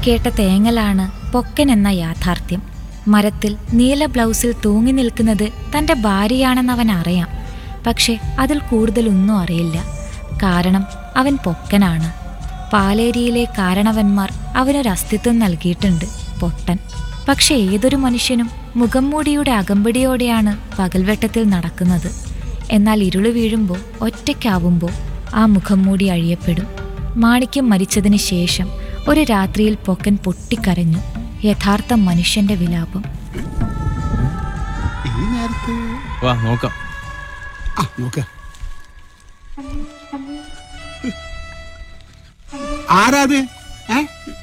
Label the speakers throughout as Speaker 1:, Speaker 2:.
Speaker 1: കേട്ട തേങ്ങലാണ് പൊക്കൻ എന്ന യാഥാർത്ഥ്യം മരത്തിൽ നീല ബ്ലൗസിൽ തൂങ്ങി നിൽക്കുന്നത് തന്റെ ഭാര്യയാണെന്ന് അവൻ അറിയാം പക്ഷെ അതിൽ കൂടുതലൊന്നും അറിയില്ല കാരണം അവൻ പൊക്കനാണ് പാലേരിയിലെ കാരണവന്മാർ അവനൊരു അസ്തിത്വം നൽകിയിട്ടുണ്ട് പൊട്ടൻ പക്ഷെ ഏതൊരു മനുഷ്യനും മുഖംമൂടിയുടെ അകമ്പടിയോടെയാണ് പകൽവെട്ടത്തിൽ നടക്കുന്നത് എന്നാൽ ഇരുള് വീഴുമ്പോൾ ഒറ്റയ്ക്കാവുമ്പോൾ ആ മുഖംമൂടി അഴിയപ്പെടും മാണിക്യം മരിച്ചതിന് ശേഷം ഒരു രാത്രിയിൽ പൊക്കൻ പൊട്ടിക്കരഞ്ഞു യഥാർത്ഥ മനുഷ്യന്റെ വിലാപം
Speaker 2: ഈ നേരത്ത്
Speaker 3: വാ നോക്കാം
Speaker 2: ആ നോക്ക ആരാത് ഏ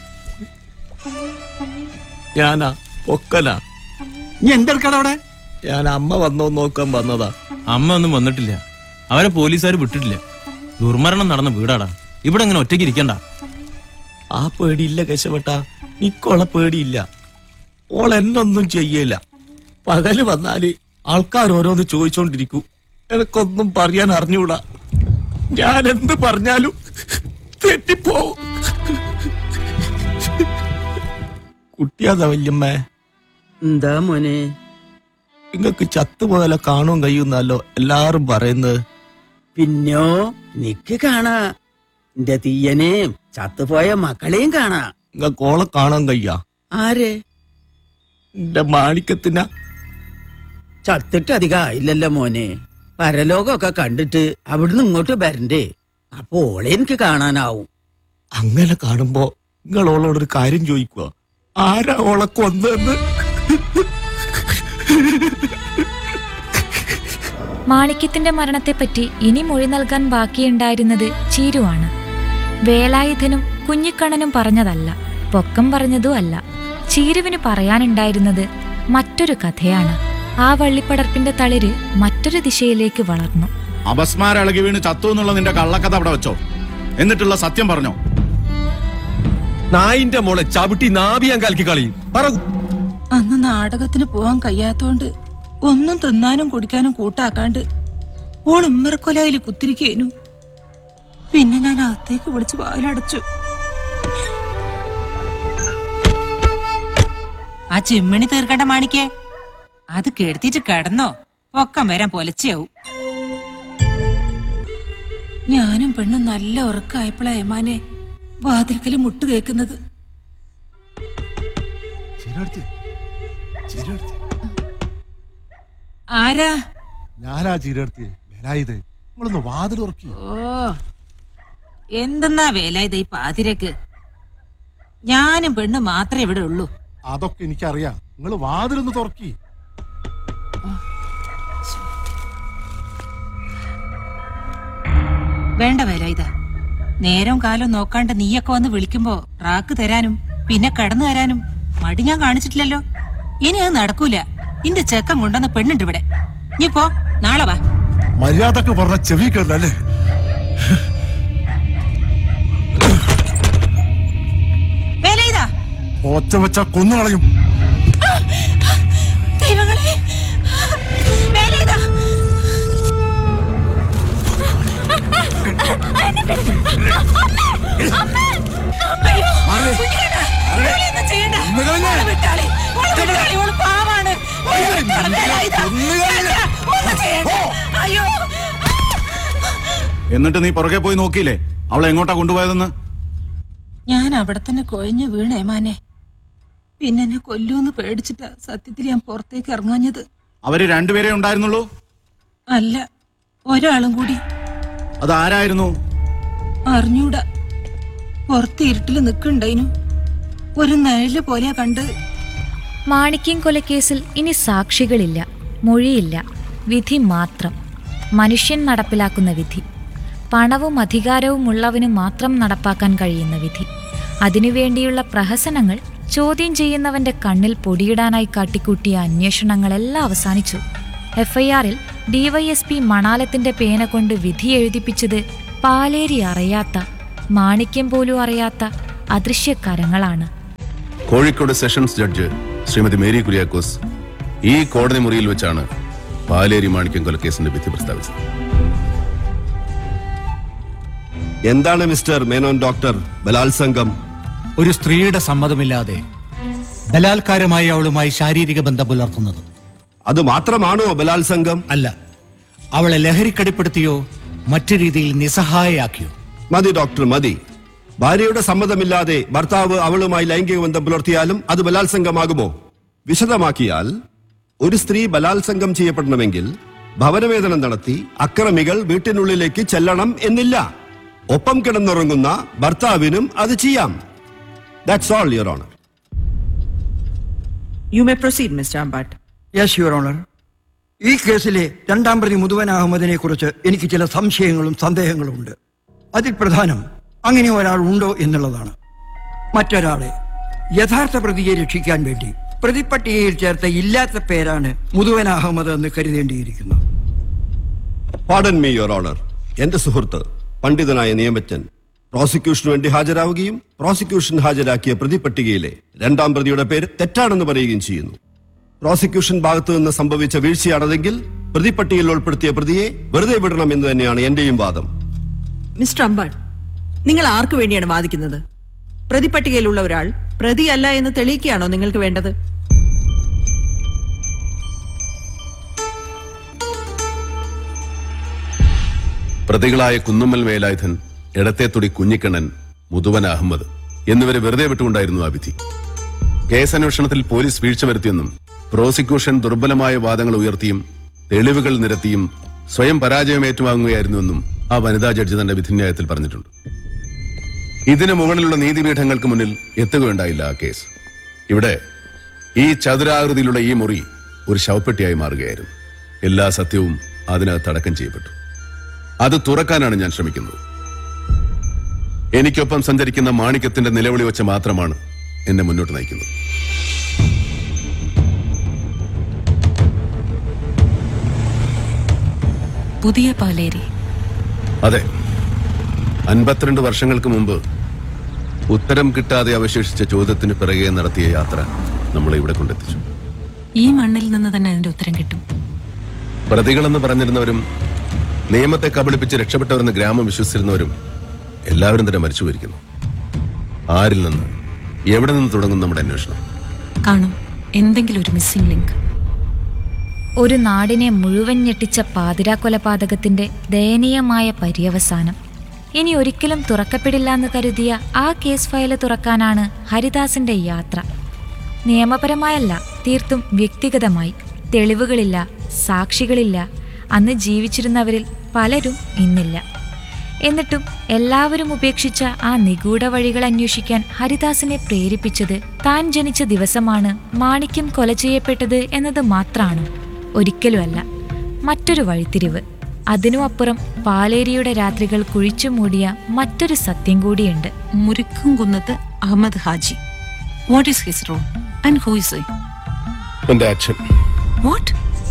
Speaker 4: ഞാനാ പൊക്കനാ
Speaker 2: നീ എന്തെടുക്കട അവിടെ
Speaker 4: ഞാൻ അമ്മ വന്നോ നോക്കാൻ വന്നതാ
Speaker 3: അമ്മ ഒന്നും വന്നിട്ടില്ല അവരെ പോലീസുകാർ വിട്ടിട്ടില്ല ദുർമരണം നടന്ന വീടാടാ ഇവിടെ ഇങ്ങനെ ഒറ്റയ്ക്ക് ഇരിക്കണ്ട
Speaker 4: ആ പേടിയില്ല കശവട്ട നിക്കോളെ പേടിയില്ല ഓൾ എന്നൊന്നും ചെയ്യേല പകല് വന്നാല് ആൾക്കാർ ഓരോന്ന് ചോദിച്ചോണ്ടിരിക്കൂ എനക്കൊന്നും പറയാൻ അറിഞ്ഞൂടാ ഞാൻ എന്ത് പറഞ്ഞാലും തെറ്റിപ്പോവും കുട്ടിയാതാ വല്യമ്മേ
Speaker 5: എന്താ മോനെ
Speaker 4: നിങ്ങക്ക് ചത്തുപോലെ കാണും കഴിയുന്നല്ലോ എല്ലാരും പറയുന്നത്
Speaker 5: പിന്നോ നിക്ക് കാണാ എന്റെ തീയനെയും ചത്തുപോയ മക്കളെയും കാണാ
Speaker 4: നിങ്ങക്ക് ഓളെ കാണാൻ കഴിയാ
Speaker 5: ആര്
Speaker 4: എന്റെ മാണിക്കത്തിന
Speaker 5: ചത്തിട്ട് അധികം ആയില്ലല്ലോ മോനെ പരലോകമൊക്കെ കണ്ടിട്ട് അവിടുന്ന് ഇങ്ങോട്ട് വരണ്ടേ അപ്പൊ ഓളെ എനിക്ക് കാണാനാവും
Speaker 4: അങ്ങനെ കാണുമ്പോ നിങ്ങൾ ഓളോടൊരു കാര്യം ചോദിക്കുക ആരാ ഓളെ കൊന്നെന്ന്
Speaker 1: മാണിക്യത്തിന്റെ മരണത്തെപ്പറ്റി ഇനി മൊഴി നൽകാൻ ബാക്കിയുണ്ടായിരുന്നത് ചീരുവാണ് വേലായുധനും കുഞ്ഞിക്കണ്ണനും പറഞ്ഞതല്ല പൊക്കം പറഞ്ഞതും അല്ല ചീരുവിന് പറയാനുണ്ടായിരുന്നത് മറ്റൊരു കഥയാണ് ആ വള്ളിപ്പടർപ്പിന്റെ തളിര് മറ്റൊരു ദിശയിലേക്ക് വളർന്നു
Speaker 6: അപസ്മാരം ഇളകി വീണ് ചത്തു എന്നുള്ള നിന്റെ കള്ളക്കഥ അവിടെ വെച്ചോ എന്നിട്ടുള്ള സത്യം പറഞ്ഞോ
Speaker 7: നായിന്റെ മോളെ ചവിട്ടി നാഭിയാൻ കലക്കി കളയും പറ
Speaker 8: അന്ന് നാടകത്തിന് പോവാൻ കഴിയാത്തോണ്ട് ഒന്നും തിന്നാനും കുടിക്കാനും കൂട്ടാക്കാണ്ട് ഓൾ ഉമ്മറക്കൊലയിൽ കുത്തിരിക്കേനു പിന്നെ ഞാൻ അകത്തേക്ക് വിളിച്ച് വായിലടച്ചു ആ ചിമ്മിണി തീർക്കണ്ട മാണിക്കേ അത് കെടുത്തിട്ട് കിടന്നോ പൊക്കം വരാൻ പൊലച്ചയാവും ഞാനും പെണ്ണും നല്ല ഉറക്കായപ്പോഴാ ഏമാനെ വാതിൽക്കല് മുട്ട് കേൾക്കുന്നത്
Speaker 2: ചിരടുത്ത് ചിരടുത്ത്
Speaker 8: ആരാ
Speaker 2: ഞാനാ ചിരടുത്ത് വേലായത് നിങ്ങളൊന്ന് വാതിൽ ഉറക്കി
Speaker 8: ഓ എന്തെന്നാ വേല ഇത് ഈ പാതിരക്ക് ഞാനും പെണ്ണ് മാത്രമേ ഇവിടെ ഉള്ളൂ
Speaker 2: അതൊക്കെ എനിക്കറിയാം നിങ്ങൾ വാതിലൊന്ന് തുറക്കി
Speaker 8: വേണ്ട വേല ഇതാ നേരം കാലം നോക്കാണ്ട് നീയൊക്കെ വന്ന് വിളിക്കുമ്പോ റാക്ക് തരാനും പിന്നെ കടന്നു തരാനും മടി ഞാൻ കാണിച്ചിട്ടില്ലല്ലോ ഇനി അത് നടക്കൂല ഇന്റെ ചെക്കൻ കൊണ്ടുവന്ന പെണ്ണുണ്ട് ഇവിടെ നീ പോ നാളെ വാ
Speaker 2: മര്യാദക്ക് പറഞ്ഞ ചെവി കേട്ടല്ലേ
Speaker 8: വേല ഇതാ
Speaker 2: ഒച്ച വെച്ച കൊന്നുകളയും
Speaker 8: ദൈവങ്ങളെ വേല ഇതാ അയ്യോ, കുഞ്ഞിക്കണ്ണ, ഇവളെയൊന്നും ചെയ്യണ്ട. ഓളെ വിട്ടാളി, ഓളെ വിട്ടാളി, ഓള് പാവാണ്. ഓളെ വിട്ടാളി, വേല ഇതാ. വേണ്ട, ഒന്നും ചെയ്യണ്ട. അയ്യോ
Speaker 6: എന്നിട്ട് നീ പുറകെ പോയി നോക്കിയില്ലേ അവളെ എങ്ങോട്ടാ കൊണ്ടുപോയതെന്ന്
Speaker 8: ഞാൻ അവിടെ തന്നെ കൊഴഞ്ഞു വീണേ മാനെ പിന്നെ എന്നെ കൊല്ലൂന്ന് പേടിച്ചിട്ടാ സത്യത്തിൽ ഞാൻ പുറത്തേക്ക് ഇറങ്ങാഞ്ഞത്
Speaker 6: അവര് രണ്ടുപേരെ ഉണ്ടായിരുന്നുള്ളൂ
Speaker 8: അല്ല ഒരാളും കൂടി
Speaker 6: അത് ആരായിരുന്നു
Speaker 8: അറിഞ്ഞൂടാ പുറത്ത് ഇരുട്ടില് നിക്കണ്ടായിനു ഒരു നിഴല് പോലെയാ കണ്ടത്
Speaker 1: മാണിക്യം കൊലക്കേസിൽ ഇനി സാക്ഷികളില്ല മൊഴിയില്ല വിധി മാത്രം മനുഷ്യൻ നടപ്പിലാക്കുന്ന വിധി പണവും അധികാരവും ഉള്ളവന് മാത്രം നടപ്പാക്കാൻ കഴിയുന്ന വിധി അതിനുവേണ്ടിയുള്ള പ്രഹസനങ്ങൾ ചോദ്യം ചെയ്യുന്നവന്റെ കണ്ണിൽ പൊടിയിടാനായി കാട്ടിക്കൂട്ടിയ അന്വേഷണങ്ങളെല്ലാം അവസാനിച്ചു എഫ്ഐആറിൽ ഡിവൈഎസ്പി മണാലത്തിന്റെ പേന കൊണ്ട് വിധി എഴുതിപ്പിച്ചത് പാലേരി അറിയാത്ത മാണിക്യം പോലും അറിയാത്ത അദൃശ്യകരങ്ങളാണ്
Speaker 9: Kozhikode sessions judge Srimathi Mary Kuriakose ഈ കോടതി മുറിയിൽ വെച്ചാണ് പാലേരി മാണിക്യം കൊലക്കേസിന്റെ വിധി പ്രസ്താവിച്ചത്
Speaker 10: എന്താണ് മിസ്റ്റർ മേനോൻ ഡോക്ടർ ബലാത്സംഗം ഒരു സ്ത്രീയുടെ സമ്മതമില്ലാതെ ബലാത്കാരമായി അവളുമായി ശാരീരിക ബന്ധം പുലർത്തുന്നത്
Speaker 11: അത് മാത്രമാണോ ബലാത്സംഗം
Speaker 10: അല്ല അവളെ ലഹരിക്കടിപ്പെടുത്തിയോ മറ്റു രീതിയിൽ നിസ്സഹായയാക്കിയോ
Speaker 11: മതി ഡോക്ടർ മതി ഭാര്യയുടെ സമ്മതമില്ലാതെ ഭർത്താവ് അവളുമായി ലൈംഗിക ബന്ധം പുലർത്തിയാലും അത് ബലാത്സംഗമാകുമോ വിശദമാക്കിയാൽ ഒരു സ്ത്രീ ബലാത്സംഗം ചെയ്യപ്പെടണമെങ്കിൽ ഭവനവേദനം നടത്തി അക്രമികൾ വീട്ടിനുള്ളിലേക്ക് ചെല്ലണം എന്നില്ല ഒപ്പം കിടന്നുറങ്ങുന്ന ഭർത്താവിനും അത് ചെയ്യാം that's all your honour
Speaker 12: you may proceed mister Ambatt
Speaker 13: yes your honour ഈ കേസിലെ രണ്ടാം പ്രതി മുതുവൻ അഹമ്മദിനെ കുറിച്ച് എനിക്ക് ചില സംശയങ്ങളും സന്ദേഹങ്ങളും ഉണ്ട് അതിൽ പ്രധാനം അങ്ങനെ ഒരാൾ ഉണ്ടോ എന്നുള്ളതാണ് മറ്റൊരാളെ യഥാർത്ഥ പ്രതിയെ രക്ഷിക്കാൻ വേണ്ടി പ്രതിപ്പട്ടികയിൽ ചേർത്ത ഇല്ലാത്ത പേരാണ് മുതുവൻ അഹമ്മദ് എന്ന് കരുതേണ്ടിയിരിക്കുന്നു
Speaker 11: പാഡൻ മീ യുവർ ഓണർ എന്റെ സുഹൃത്ത് പണ്ഡിതനായ നിയമജ്ഞൻ പ്രോസിക്യൂഷന് വേണ്ടി ഹാജരാവുകയും പ്രോസിക്യൂഷൻ ഹാജരാക്കിയ പ്രതിപട്ടികയിലെ രണ്ടാം പ്രതിയുടെ പേര് തെറ്റാണെന്ന് പറയുകയും ചെയ്യുന്നു പ്രോസിക്യൂഷൻ ഭാഗത്തു നിന്ന് സംഭവിച്ച വീഴ്ചയാണതെങ്കിൽ പ്രതിപട്ടികയിൽ ഉൾപ്പെടുത്തിയ പ്രതിയെ വെറുതെ വിടണം എന്ന് തന്നെയാണ് എന്റെയും വാദം
Speaker 12: മിസ്റ്റർ അമ്പാട്ട് നിങ്ങൾ ആർക്കു വേണ്ടിയാണ് വാദിക്കുന്നത് പ്രതിപട്ടികയിലുള്ള ഒരാൾ പ്രതിയല്ല എന്ന് തെളിയിക്കുകയാണോ നിങ്ങൾക്ക് വേണ്ടത്
Speaker 9: പ്രതികളായ കുന്നുമ്മൽ വേലായുധൻ എടത്തേത്തുടി കുഞ്ഞിക്കണ്ണൻ മുതുവൻ അഹമ്മദ് എന്നിവരെ വെറുതെ വിട്ടുകൊണ്ടായിരുന്നു ആ വിധി കേസന്വേഷണത്തിൽ പോലീസ് വീഴ്ച വരുത്തിയെന്നും പ്രോസിക്യൂഷൻ ദുർബലമായ വാദങ്ങൾ ഉയർത്തിയും തെളിവുകൾ നിരത്തിയും സ്വയം പരാജയം ഏറ്റുവാങ്ങുകയായിരുന്നുവെന്നും ആ വനിതാ ജഡ്ജി തന്റെ വിധിന്യായത്തിൽ പറഞ്ഞിട്ടുണ്ട് ഇതിനു മുകളിലുള്ള നീതിപീഠങ്ങൾക്ക് മുന്നിൽ എത്തുകയുണ്ടായില്ല ആ കേസ് ഇവിടെ ഈ ചതുരാകൃതിയിലുള്ള ഈ മുറി ഒരു ശവപ്പെട്ടിയായി മാറുകയായിരുന്നു എല്ലാ സത്യവും അതിനകത്ത് അടക്കം ചെയ്യപ്പെട്ടു അത് തുറക്കാനാണ് ഞാൻ ശ്രമിക്കുന്നത് എനിക്കൊപ്പം സഞ്ചരിക്കുന്ന മാണിക്യത്തിന്റെ നിലവിളി വെച്ച് മാത്രമാണ് എന്നെ മുന്നോട്ട് നയിക്കുന്നത്
Speaker 8: പുതിയ പാലേരി
Speaker 9: അതെ അൻപത്തിരണ്ട് വർഷങ്ങൾക്ക് മുമ്പ് ഉത്തരം കിട്ടാതെ അവശേഷിച്ച ചോദ്യത്തിന് പിറകെ നടത്തിയ യാത്ര നമ്മളെ ഇവിടെ കൊണ്ടെത്തിച്ചു
Speaker 8: ഈ മണ്ണിൽ നിന്ന് തന്നെ അതിന്റെ ഉത്തരം കിട്ടും
Speaker 9: പ്രതികളെന്ന് പറഞ്ഞിരുന്നവരും നിയമത്തെ കബളിപ്പിച്ച് രക്ഷപ്പെട്ടവരെന്ന് ഗ്രാമം വിശ്വസിച്ചിരുന്നവരും എല്ലാവരും തന്നെ മരിച്ചു പോയിരിക്കുന്നു ആരിൽ നിന്ന് എവിടെ നിന്ന് തുടങ്ങും നമ്മുടെ അന്വേഷണം
Speaker 8: കാണും എന്തെങ്കിലും ഒരു മിസ്സിംഗ് ലിങ്ക്
Speaker 1: ഒരു നാടിനെ മുഴുവൻ ഞെട്ടിച്ച പാതിരാ കൊലപാതകത്തിന്റെ ദയനീയമായ പര്യവസാനം ഇനി ഒരിക്കലും തുറക്കപ്പെടില്ല എന്ന് കരുതിയ ആ കേസ് ഫയല് തുറക്കാനാണ് ഹരിദാസിന്റെ യാത്ര നിയമപരമായല്ല തീർത്തും വ്യക്തിഗതമായി തെളിവുകളില്ല സാക്ഷികളില്ല അന്ന് ജീവിച്ചിരുന്നവരിൽ പലരും ഇന്നില്ല എന്നിട്ടും എല്ലാവരും ഉപേക്ഷിച്ച ആ നിഗൂഢ വഴികൾ അന്വേഷിക്കാൻ ഹരിദാസിനെ പ്രേരിപ്പിച്ചത് താൻ ജനിച്ച ദിവസമാണ് മാണിക്യം കൊല ചെയ്യപ്പെട്ടത് എന്നത് മാത്രമാണ് ഒരിക്കലുമല്ല മറ്റൊരു വഴിത്തിരിവ് അതിനുമപ്പുറം പാലേരിയുടെ രാത്രികൾ കുഴിച്ചു മൂടിയ മറ്റൊരു സത്യം കൂടിയുണ്ട്
Speaker 8: Murikkumkunnath Ahammed Haji what is his role and who is
Speaker 9: എന്റെ അച്ഛൻ
Speaker 8: വാട്ട്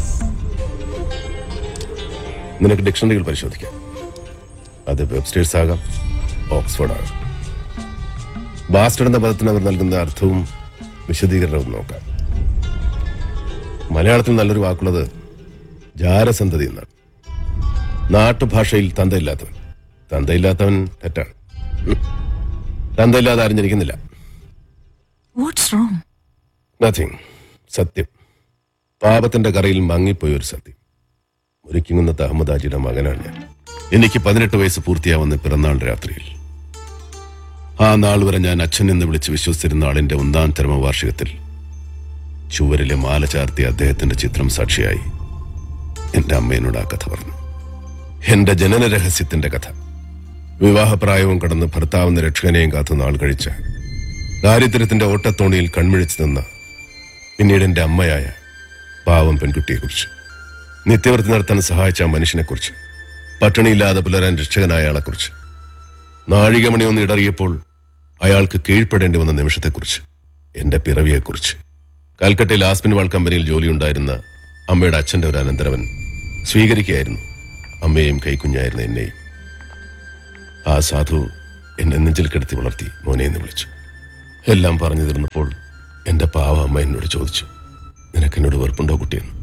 Speaker 9: നിനക്ക് ഡിക്ഷണറികൾ പരിശോധിക്കാം അത് വെബ്സ്റ്റേഴ്സ് ആകാം ഓക്സ്ഫോർഡ് ആകാം ബാസ്റ്റഡ് എന്ന പദത്തിന് അവർ നൽകുന്ന അർത്ഥവും വിശദീകരണവും നോക്കാം മലയാളത്തിൽ നല്ലൊരു വാക്കുള്ളത് ജാരസന്തതി എന്നാണ് നാട്ടുഭാഷയിൽ തന്തയില്ലാത്തവൻ തന്തയില്ലാത്തവൻ തെറ്റാണ് ഉം. തന്തയില്ലാതെ ആരും ജനിക്കുന്നില്ല
Speaker 8: വാട്ട്സ് റോങ്
Speaker 9: നത്തിങ് സത്യം പാപത്തിന്റെ കറയിൽ മങ്ങിപ്പോയ ഒരു സത്യം മുരിക്കുന്നുന്നത്ത് അഹമ്മദാജിയുടെ മകനാണ് ഞാൻ എനിക്ക് പതിനെട്ട് വയസ്സ് പൂർത്തിയാവുന്ന പിറന്നാൾ രാത്രിയിൽ ആ നാൾ വരെ ഞാൻ അച്ഛൻ എന്ന് വിളിച്ച് വിശ്വസിച്ചിരുന്ന ആളിന്റെ ഒന്നാം ചരമവാർഷികത്തിൽ ചുവരിലെ മാല ചാർത്തിയ അദ്ദേഹത്തിന്റെ ചിത്രം സാക്ഷിയായി എന്റെ അമ്മയോട് ആ കഥ പറഞ്ഞു എന്റെ ജനന രഹസ്യത്തിന്റെ കഥ വിവാഹപ്രായവും കടന്ന് ഭർത്താവിന്റെ രക്ഷകനെയും കാത്തു നാൾ കഴിച്ച ദാരിദ്ര്യത്തിന്റെ ഓട്ടത്തോണിയിൽ കൺമിഴിച്ചു നിന്ന പിന്നീട് എന്റെ അമ്മയായ പാവം പെൺകുട്ടിയെക്കുറിച്ച് നിത്യവൃത്തി നടത്താൻ സഹായിച്ച ആ മനുഷ്യനെക്കുറിച്ച് പട്ടിണിയില്ലാതെ പുലരാൻ രക്ഷകനായ ആളെക്കുറിച്ച് നാഴികമണി ഒന്ന് ഇടറിയപ്പോൾ അയാൾക്ക് കീഴ്പ്പെടേണ്ടി വന്ന നിമിഷത്തെക്കുറിച്ച് എന്റെ പിറവിയെക്കുറിച്ച് കാൽക്കട്ടയിൽ ആസ്പിൻ വാൾ കമ്പനിയിൽ ജോലിയുണ്ടായിരുന്ന അമ്മയുടെ അച്ഛന്റെ ഒരു അനന്തരവൻ സ്വീകരിക്കുകയായിരുന്നു അമ്മയെയും കൈക്കുഞ്ഞായിരുന്ന എന്നെയും ആ സാധു എന്നെ നെഞ്ചിൽ കിടത്തി വളർത്തി മോനെ എന്ന് വിളിച്ചു എല്ലാം പറഞ്ഞു തീർന്നപ്പോൾ എന്റെ പാവ അമ്മ എന്നോട് ചോദിച്ചു നിനക്ക് എന്നോട് വെറുപ്പുണ്ടോ കുട്ടിയെന്ന്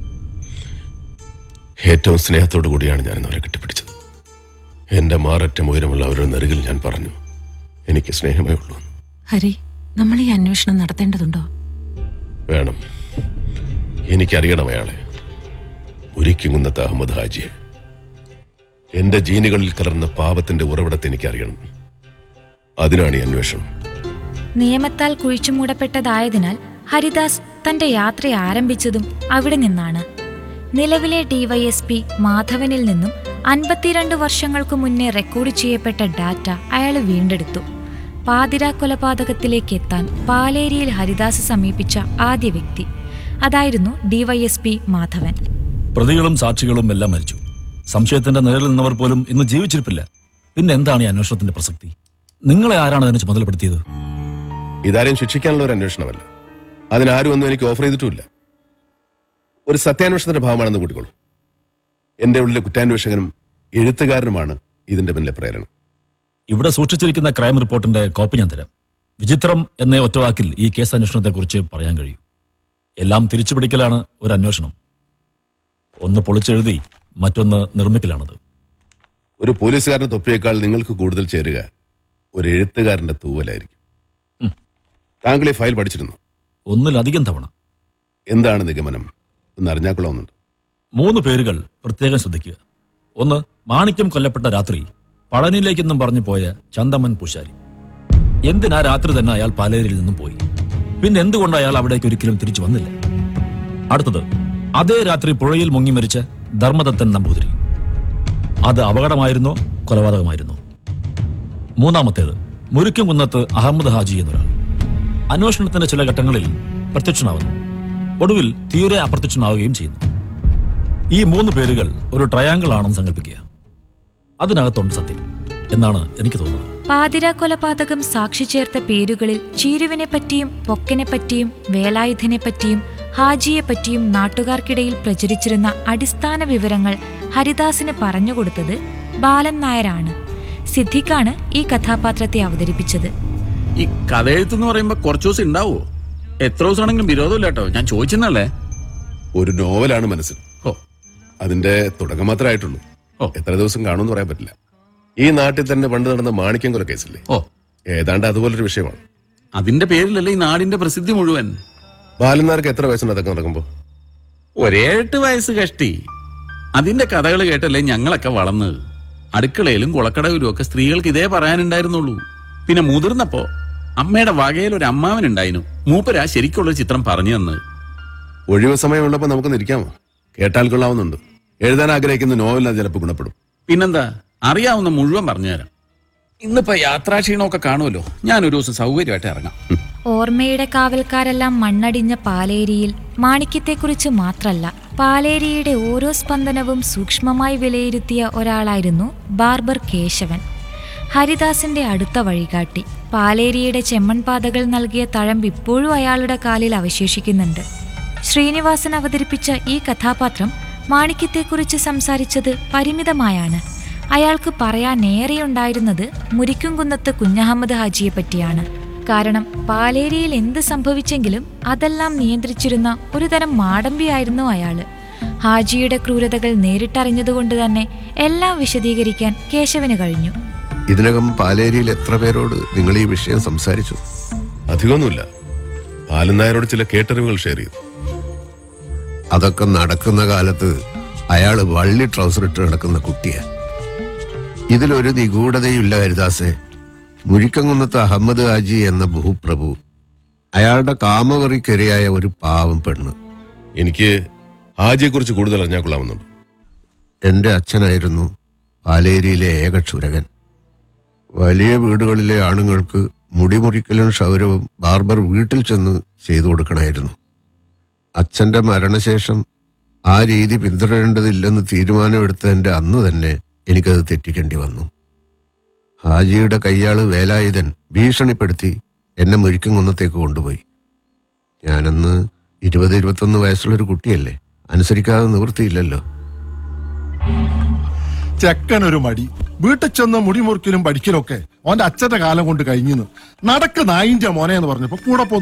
Speaker 9: ഏറ്റവും സ്നേഹത്തോടു കൂടിയാണ് ഞാൻ അവരെ കെട്ടിപ്പിടിച്ചത് എന്റെ മാററ്റം ഉയരമുള്ള അവരുടെ നെറുകിൽ ഞാൻ പറഞ്ഞു എനിക്ക് സ്നേഹമേ ഉള്ളൂ എന്ന്.
Speaker 8: ഹരി നമ്മൾ ഈ അന്വേഷണം നടത്തേണ്ടതുണ്ടോ
Speaker 9: വേണം എനിക്കറിയണം അയാളെ മുരിക്കുങ്ങുന്നത്ത് അഹമ്മദ് ഹാജിയെ എന്റെ ജീനുകളിൽ കലർന്ന പാപത്തിന്റെ ഉറവിടത്തെ എനിക്കറിയണം അതിനാണ് ഈ അന്വേഷണം
Speaker 1: നിയമത്താൽ കുഴിച്ചുമൂടപ്പെട്ടതായതിനാൽ ഹരിദാസ് തന്റെ യാത്ര ആരംഭിച്ചതും അവിടെ നിന്നാണ് നിലവിലെ ഡിവൈഎസ്പി മാധവനിൽ നിന്നും അൻപത്തിരണ്ട് വർഷങ്ങൾക്കു മുന്നേ റെക്കോർഡ് ചെയ്യപ്പെട്ട ഡാറ്റ അയാൾ വീണ്ടെടുത്തു പാതിര കൊലപാതകത്തിലേക്ക് എത്താൻ പാലേരിയിൽ ഹരിദാസ് സമീപിച്ച ആദ്യ വ്യക്തി അതായിരുന്നു ഡിവൈഎസ്പി മാധവൻ
Speaker 14: പ്രതികളും സാക്ഷികളും എല്ലാം മരിച്ചു സംശയത്തിന്റെ നിഴലിൽ നിന്നവർ പോലും ഇന്ന് ജീവിച്ചിരിപ്പില്ല പിന്നെ എന്താണ് ഈ അന്വേഷണത്തിന്റെ പ്രസക്തി നിങ്ങളെ ആരാണ് അതിനെ ചുമതലപ്പെടുത്തിയത്
Speaker 9: ഇതാരെയും ശിക്ഷിക്കാനുള്ള ഒരു അന്വേഷണമല്ല അതിനാരും ഒന്നും എനിക്ക് ഓഫർ ചെയ്തിട്ടുമില്ല ഒരു സത്യാന്വേഷണത്തിന്റെ ഭാഗമാണെന്ന് കൂട്ടിക്കോളൂ എന്റെ ഉള്ളിലെ കുറ്റാന്വേഷകനും എഴുത്തുകാരനുമാണ് ഇതിന്റെ പിന്നിലെ പ്രേരണ
Speaker 14: ഇവിടെ സൂക്ഷിച്ചിരിക്കുന്ന ക്രൈം റിപ്പോർട്ടിന്റെ കോപ്പി ഞാൻ തരാം വിചിത്രം എന്ന ഒറ്റവാക്കിൽ ഈ കേസ് അന്വേഷണത്തെ കുറിച്ച് പറയാൻ കഴിയും എല്ലാം തിരിച്ചുപിടിക്കലാണ് ഒരു അന്വേഷണം ഒന്ന് പൊളിച്ചെഴുതി മറ്റൊന്ന് നിർമ്മിക്കലാണത്
Speaker 9: ഒരു പോലീസുകാരന്റെ തൊപ്പിയേക്കാൾ നിങ്ങൾക്ക് കൂടുതൽ ചേരുക ഒരു എഴുത്തുകാരന്റെ തൂവലായിരിക്കും താങ്കൾ ഈ ഫയൽ പഠിച്ചിരുന്നു
Speaker 14: ഒന്നിലധികം തവണ
Speaker 9: എന്താണ് നിഗമനം എന്ന് അറിഞ്ഞാൽ കൊള്ളാവുന്നുണ്ട്
Speaker 14: മൂന്ന് പേരുകൾ പ്രത്യേകം ശ്രദ്ധിക്കുക ഒന്ന് മാണിക്യം കൊല്ലപ്പെട്ട രാത്രി പഴനിയിലേക്കെന്നും പറഞ്ഞു പോയ ചന്തമൻ പൂശാരി എന്തിനാ രാത്രി തന്നെ അയാൾ പാലേരിയിൽ നിന്നും പോയി പിന്നെ എന്തുകൊണ്ട് അയാൾ അവിടേക്ക് ഒരിക്കലും തിരിച്ചു വന്നില്ല അടുത്തത് അതേ രാത്രി പുഴയിൽ മുങ്ങി മരിച്ച ധർമ്മദത്തൻ നമ്പൂതിരി അത് അപകടമായിരുന്നോ കൊലപാതകമായിരുന്നോ മൂന്നാമത്തേത് മുരിക്കും കുന്നത്ത് അഹമ്മദ് ഹാജി എന്നൊരാൾ അന്വേഷണത്തിന്റെ ചില ഘട്ടങ്ങളിൽ പ്രത്യക്ഷനാവുന്നു ഒടുവിൽ തീരെ അപ്രത്യക്ഷനാവുകയും ചെയ്യുന്നു ഈ മൂന്ന് പേരുകൾ ഒരു ട്രയാങ്കിൾ ആണെന്ന് സങ്കല്പിക്കുക അതിനകത്തുണ്ട് സത്യം എന്നാണ് എനിക്ക് തോന്നുന്നത്
Speaker 1: പാതിര കൊലപാതകം സാക്ഷി ചേർത്ത പേരുകളിൽ ചീരുവിനെ പറ്റിയും പൊക്കനെ പറ്റിയും വേലായുധനെ പറ്റിയും ഹാജിയെ പറ്റിയും നാട്ടുകാർക്കിടയിൽ പ്രചരിച്ചിരുന്ന അടിസ്ഥാന വിവരങ്ങൾ ഹരിദാസിന് പറഞ്ഞുകൊടുത്തത് ബാലൻ നായരാണ് സിദ്ദിഖാണ് ഈ കഥാപാത്രത്തെ അവതരിപ്പിച്ചത്
Speaker 6: ഈ കഥയെഴുത്തെന്ന് പറയുമ്പോ കുറച്ചു ദിവസം ഉണ്ടാവോ എത്ര ദിവസമാണെങ്കിലും വിരോധമില്ല കേട്ടോ ഞാൻ ചോദിച്ചെന്നല്ലേ
Speaker 9: ഒരു നോവലാണ് മനസ്സിൽ അതിന്റെ തുടക്കം മാത്രമേ ആയിട്ടുള്ളൂ എത്ര ദിവസം കാണുമെന്ന് പറയാൻ പറ്റില്ല ഈ നാട്ടിൽ തന്നെ പണ്ട് നടന്ന മാണിക്യം കൊല കേസില്ലേ
Speaker 6: ഓ
Speaker 9: ഏതാണ്ട് അതുപോലൊരു വിഷയമാണ്
Speaker 6: അതിന്റെ പേരിലല്ലേ ഈ നാടിന്റെ പ്രസിദ്ധി മുഴുവൻ
Speaker 9: ബാലന്മാർക്ക് എത്ര വയസ്സുണ്ട് അതൊക്കെ നടക്കുമ്പോ
Speaker 6: ഒരേ എട്ട് വയസ്സ് കഷ്ടി അതിന്റെ കഥകൾ കേട്ടല്ലേ ഞങ്ങളൊക്കെ വളർന്നത് അടുക്കളയിലും കുളക്കടവിലും ഒക്കെ സ്ത്രീകൾക്ക് ഇതേ പറയാനുണ്ടായിരുന്നുള്ളൂ പിന്നെ മുതിർന്നപ്പോ അമ്മയുടെ വകയിൽ ഒരു അമ്മാവനുണ്ടായിരുന്നു മൂപ്പരാ ശരിക്കുള്ള ചിത്രം പറഞ്ഞു തന്നത്
Speaker 9: ഒഴിവ് സമയമുള്ളപ്പോ നമുക്ക് നിൽക്കാമോ കേട്ടാൽ കൊള്ളാവുന്നുണ്ട് എഴുതാൻ ആഗ്രഹിക്കുന്ന നോവൽ അത് ചിലപ്പോൾ ഗുണപ്പെടും
Speaker 6: പിന്നെന്താ അറിയാവുന്ന മുഴുവൻ പറഞ്ഞുതരാം ഇന്നിപ്പോ യാത്രാക്ഷീണമൊക്കെ കാണുമല്ലോ ഞാൻ ഒരു ദിവസം സൗകര്യമായിട്ട് ഇറങ്ങാം
Speaker 1: ഓർമ്മയുടെ കാവൽക്കാരെല്ലാം മണ്ണടിഞ്ഞ പാലേരിയിൽ മാണിക്യത്തെക്കുറിച്ച് മാത്രല്ല പാലേരിയുടെ ഓരോ സ്പന്ദനവും സൂക്ഷ്മമായി വിലയിരുത്തിയ ഒരാളായിരുന്നു ബാർബർ കേശവൻ ഹരിദാസിന്റെ അടുത്ത വഴികാട്ടി പാലേരിയുടെ ചെമ്മൺപാതകൾ നൽകിയ തഴമ്പ് ഇപ്പോഴും അയാളുടെ കാലിൽ അവശേഷിക്കുന്നുണ്ട് ശ്രീനിവാസൻ അവതരിപ്പിച്ച ഈ കഥാപാത്രം മാണിക്യത്തെക്കുറിച്ച് സംസാരിച്ചത് പരിമിതമായാണ് അയാൾക്ക് പറയാനേറെയുണ്ടായിരുന്നത് മുരിക്കുംകുന്നത്ത് കുഞ്ഞഹമ്മദ് ഹാജിയെ പറ്റിയാണ് കാരണം പാലേരിയിൽ എന്ത് സംഭവിച്ചെങ്കിലും അതെല്ലാം നിയന്ത്രിച്ചിരുന്ന ഒരുതരം മാടമ്പിയായിരുന്നു അയാള് ഹാജിയുടെ ക്രൂരതകൾ നേരിട്ടറിഞ്ഞതുകൊണ്ട് തന്നെ എല്ലാം വിശദീകരിക്കാൻ കേശവന് കഴിഞ്ഞു
Speaker 9: ഇതിനകം പാലേരിയിൽ എത്ര പേരോട് നിങ്ങൾ ഈ വിഷയം സംസാരിച്ചു അധികമൊന്നുമില്ല ബാലനായരോട് ചില കേട്ടറിവുകൾ ഷെയർ ചെയ്തു
Speaker 15: അതൊക്കെ നടക്കുന്ന കാലത്ത് അയാള് വള്ളി ട്രൗസർ ഇട്ട് നടക്കുന്ന കുട്ടിയാ ഇതിലൊരു നിഗൂഢതയില്ല ഹരിദാസെ മുരിക്കങ്കുന്നത്ത് അഹമ്മദ് ഹാജി എന്ന ഭൂപ്രഭു അയാളുടെ കാമവറിക്കിരയായ ഒരു പാവം പെണ്ണ്
Speaker 9: എനിക്ക് ഹാജിയെ കുറിച്ച് കൂടുതൽ അറിഞ്ഞാൽ കൊള്ളാമെന്നുണ്ട്
Speaker 15: എന്റെ അച്ഛനായിരുന്നു പാലേരിയിലെ ഏക ക്ഷുരകൻ വലിയ വീടുകളിലെ ആണുങ്ങൾക്ക് മുടിമുറിക്കലും ക്ഷൗരവും ബാർബർ വീട്ടിൽ ചെന്ന് ചെയ്തു കൊടുക്കണമായിരുന്നു അച്ഛന്റെ മരണശേഷം ആ രീതി പിന്തുടരേണ്ടതില്ലെന്ന് തീരുമാനമെടുത്തതിന്റെ അന്ന് തന്നെ എനിക്കത് തെറ്റിക്കേണ്ടി വന്നു ഹാജിയുടെ കയ്യാള് വേലായുധൻ ഭീഷണിപ്പെടുത്തി എന്നെ മുരിക്കും കുന്നത്തേക്ക് കൊണ്ടുപോയി ഞാനന്ന് ഇരുപത് ഇരുപത്തൊന്ന് വയസ്സുള്ളൊരു കുട്ടിയല്ലേ അനുസരിക്കാതെ നിവൃത്തിയില്ലല്ലോ
Speaker 2: ചെക്കനൊരു മടി വീട്ടിൽ ചെന്ന് മുടി മുറിക്കലും പഠിക്കലും ഒക്കെ ഓന്റെ അച്ഛന്റെ കാലം കൊണ്ട് കഴിഞ്ഞിന്ന് നടക്ക് നായിന്റെ മോനെ എന്ന് പറഞ്ഞപ്പോ കൂടെ പോന്നു